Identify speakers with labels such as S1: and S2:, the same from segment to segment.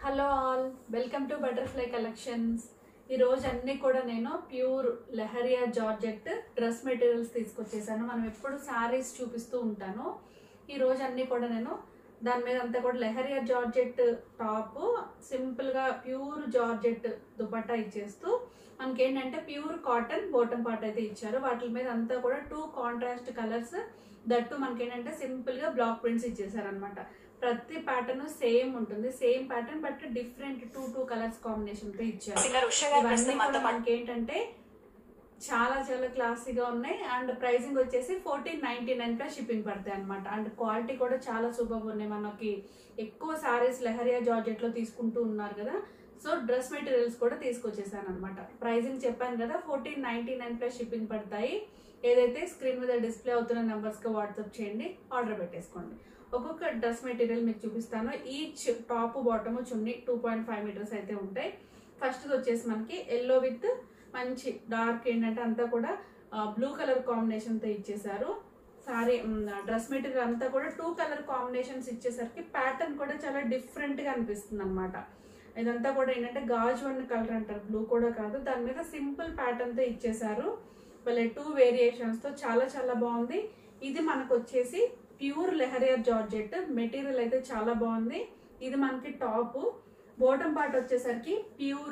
S1: hello all welcome to butterfly collections ఈ రోజు అన్ని కూడా నేను pure leheriya georgette dress materials తీసుకొచ్చేసాను మనం ఎప్పుడు శారీస్ చూపిస్తూ ఉంటాను ఈ రోజు అన్ని కూడా నేను దాని మీద అంతా కూడా లెహరియా జార్జెట్ టాప్ సింపుల్ గా ప్యూర్ జార్జెట్ దుపట్టా ఇచ్చేస్తూ మనకి ఏంటంటే ప్యూర్ కాటన్ బోటం పార్ట్ అయితే ఇచ్చారు వాటి మీద అంతా కూడా టూ కాంట్రాస్ట్ కలర్స్ దట్టు మనకి ఏంటంటే సింపుల్ గా బ్లాక్ ప్రింట్స్ ఇచ్చేసారు అనమాట ప్రతి ప్యాటర్న్ సేమ్ ఉంటుంది same pattern but different two two colours combination తో ఇచ్చారు
S2: సింగర్ ఉష గారు
S1: ఇవన్నీ
S2: ప్రస్తుతం మనతో
S1: కూడా
S2: పాటు
S1: మనకి ఏంటంటే చాలా చాలా క్లాసీగా ఉన్నాయి అండ్ ప్రైసింగ్ వచ్చేసి fourteen ninety nine plus shipping పడతాయి అనమాట అండ్ క్వాలిటీ కూడా చాలా సూపర్ ఉన్నాయి మనకి ఎక్కువ సారీస్ లెహరియా జార్జెట్ లో తీసుకుంటూ ఉన్నారు కదా సో డ్రెస్ మెటీరియల్స్ కూడా తీసుకొచ్చేసాను అనమాట ప్రైసింగ్ చెప్పాను కదా fourteen ninety nine plus shipping పడతాయి ఏదైతే స్క్రీన్ మీద డిస్ప్లే అవుతున్న నెంబర్స్ కి వాట్సాప్ చేయండి ఆర్డర్ పెట్టేసుకోండి ఒక్కొక్క డ్రెస్ మెటీరియల్ మీకు చూపిస్తాను each top bottom chunni two point five metres అయితే ఉంటాయి ఫస్ట్ వచ్చేసి మనకి ఎల్లో విత్ మంచి డార్క్ ఏంటంటే అంతా కూడా బ్లూ కలర్ కాంబినేషన్ తో ఇచ్చేసారు సారీ డ్రెస్ మెటీరియల్ అంతా కూడా టూ కలర్ కాంబినేషన్స్ ఇచ్చేసరికి ప్యాటర్న్ కూడా చాలా డిఫరెంట్ గా అనిపిస్తుంది అనమాట ఇదంతా కూడా ఏంటంటే గాజు వన్ కలర్ అంటారు బ్లూ కూడా కాదు దాని మీద సింపుల్ ప్యాటర్న్ తో ఇచ్చేసారు వాళ్ళ టూ వేరియేషన్స్ తో చాలా చాలా బాగుంది ఇది మనకు వచ్చేసి ప్యూర్ లెహరియర్ జార్జెట్ మెటీరియల్ అయితే చాలా బాగుంది ఇది మనకి టాప్ బోటం పార్ట్ వచ్చేసరికి ప్యూర్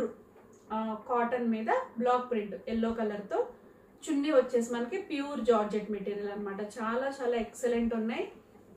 S1: కాటన్ మీద బ్లాక్ ప్రింట్ ఎల్లో కలర్ తో చున్నీ వచ్చేసి మనకి ప్యూర్ జార్జెట్ మెటీరియల్ అన్నమాట చాలా చాలా ఎక్సలెంట్ ఉన్నాయి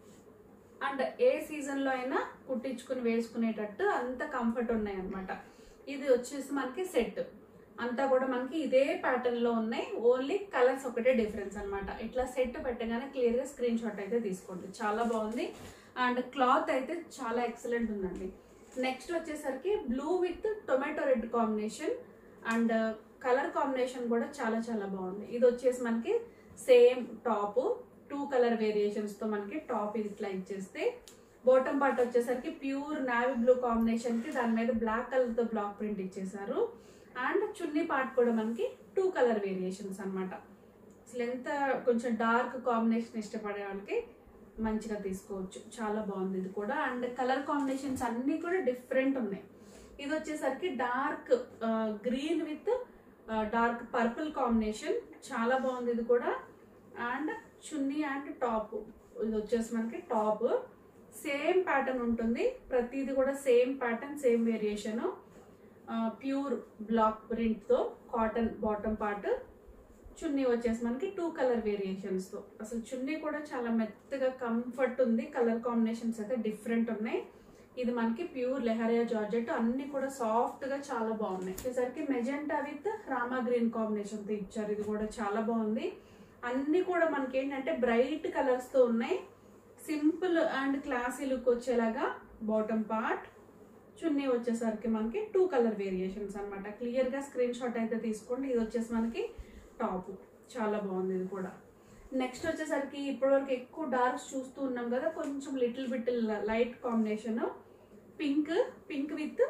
S1: అండ్ ఏ సీజన్ లో అయినా కుట్టించుకుని వేసుకునేటట్టు అంత కంఫర్ట్ ఉన్నాయి అన్నమాట ఇది వచ్చేసి మనకి సెట్ అంతా కూడా మనకి ఇదే ప్యాటర్న్ లో ఉన్నాయి ఓన్లీ కలర్స్ ఒకటే డిఫరెన్స్ అన్నమాట ఇట్లా సెట్ పెట్టగానే క్లియర్ గా స్క్రీన్ షాట్ అయితే తీసుకోండి చాలా బాగుంది అండ్ క్లాత్ అయితే చాలా ఎక్సలెంట్ ఉందండి నెక్స్ట్ వచ్చేసరికి blue with tomato red combination and colour combination కూడా చాలా చాలా బాగుంది ఇది వచ్చేసి మనకి same top two colour variations తో మనకి టాప్ ఇది ఇట్లా ఇచ్చేస్తే బాటమ్ పార్ట్ వచ్చేసరికి ప్యూర్ నావీ బ్లూ కాంబినేషన్ కి దాని మీద బ్లాక్ కలర్ తో బ్లాక్ ప్రింట్ ఇచ్చేసారు అండ్ చున్నీ పార్ట్ కూడా మనకి టూ కలర్ వేరియేషన్స్ అన్నమాట అసలు ఎంత కొంచెం డార్క్ కాంబినేషన్ ఇష్టపడే వాళ్ళకి మంచిగా తీసుకోవచ్చు చాలా బాగుంది ఇది కూడా అండ్ కలర్ కాంబినేషన్స్ అన్ని కూడా డిఫరెంట్ ఉన్నాయి ఇది వచ్చేసరికి dark green with dark purple combination చాలా బాగుంది ఇది కూడా అండ్ చున్నీ అండ్ టాప్ ఇది వచ్చేసి మనకి టాప్ సేమ్ ప్యాటర్న్ ఉంటుంది ప్రతిది కూడా same pattern same variation pure black ప్రింట్తో కాటన్ బాటమ్ పార్ట్ చున్నీ వచ్చేసి మనకి టూ కలర్ వేరియేషన్స్ తో అసలు చున్నీ కూడా చాలా మెత్తగా కంఫర్ట్ ఉంది కలర్ కాంబినేషన్స్ అయితే డిఫరెంట్ ఉన్నాయి ఇది మనకి ప్యూర్ లెహరియా జార్జెట్ అన్ని కూడా సాఫ్ట్ గా చాలా బాగున్నాయి వచ్చేసరికి magenta with rama green combination తో ఇచ్చారు ఇది కూడా చాలా బాగుంది అన్ని కూడా మనకి ఏంటంటే బ్రైట్ కలర్స్ తో ఉన్నాయి సింపుల్ అండ్ క్లాసీ లుక్ వచ్చేలాగా బాటమ్ పార్ట్ చున్నీ వచ్చేసరికి మనకి టూ కలర్ వేరియేషన్స్ అనమాట క్లియర్ గా స్క్రీన్ షాట్ అయితే తీసుకోండి ఇది వచ్చేసి మనకి టాప్ చాలా బాగుంది ఇది కూడా నెక్స్ట్ వచ్చేసరికి ఇప్పటివరకు ఎక్కువ డార్క్స్ చూస్తూ ఉన్నాం కదా కొంచెం little bit light combination pink pink with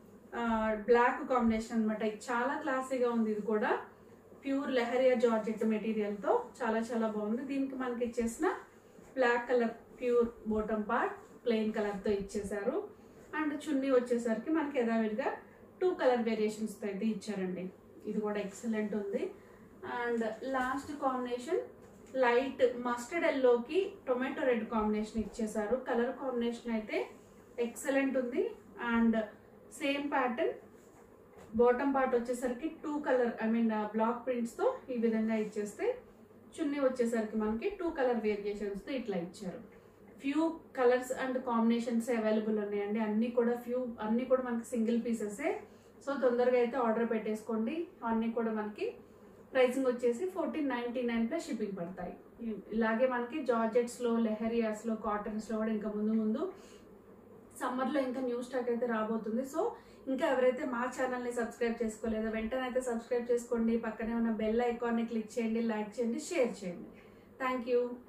S1: black combination అనమాట చాలా క్లాసీగా ఉంది ఇది కూడా ప్యూర్ లెహరియా జార్జెట్ మెటీరియల్ తో చాలా చాలా బాగుంది దీనికి మనకి ఇచ్చేసిన black colour pure bottom part plain colour తో ఇచ్చేసారు అండ్ చున్నీ వచ్చేసరికి మనకి యథావిధిగా టూ కలర్ వేరియేషన్స్ తో అయితే ఇచ్చారండి ఇది కూడా ఎక్సలెంట్ ఉంది and last combination light mustard ఎల్లోకి టొమాటో రెడ్ కాంబినేషన్ ఇచ్చేసారు కలర్ కాంబినేషన్ అయితే ఎక్సలెంట్ ఉంది and same pattern bottom part వచ్చేసరికి two colour I mean black prints తో ఈ విధంగా ఇచ్చేస్తే చున్నీ వచ్చేసరికి మనకి టూ కలర్ వేరియేషన్స్ తో ఇట్లా ఇచ్చారు few colours and combinations available ఉన్నాయండి అన్ని కూడా ఫ్యూ అన్ని కూడా మనకి సింగిల్ పీసెసే సో తొందరగా అయితే ఆర్డర్ పెట్టేసుకోండి అన్ని కూడా మనకి ప్రైసింగ్ వచ్చేసి fourteen ninety nine plus shipping పడతాయి ఇలాగే మనకి జార్జెట్స్లో లెహరియాస్లో కాటన్స్లో కూడా ఇంకా ముందు ముందు సమ్మర్లో ఇంకా న్యూ స్టాక్ అయితే రాబోతుంది సో ఇంకా ఎవరైతే మా ఛానల్ని సబ్స్క్రైబ్ చేసుకోలేదో వెంటనే అయితే సబ్స్క్రైబ్ చేసుకోండి పక్కనే ఉన్న బెల్ ఐకాన్ని క్లిక్ చేయండి లైక్ చేయండి షేర్ చేయండి థ్యాంక్ యూ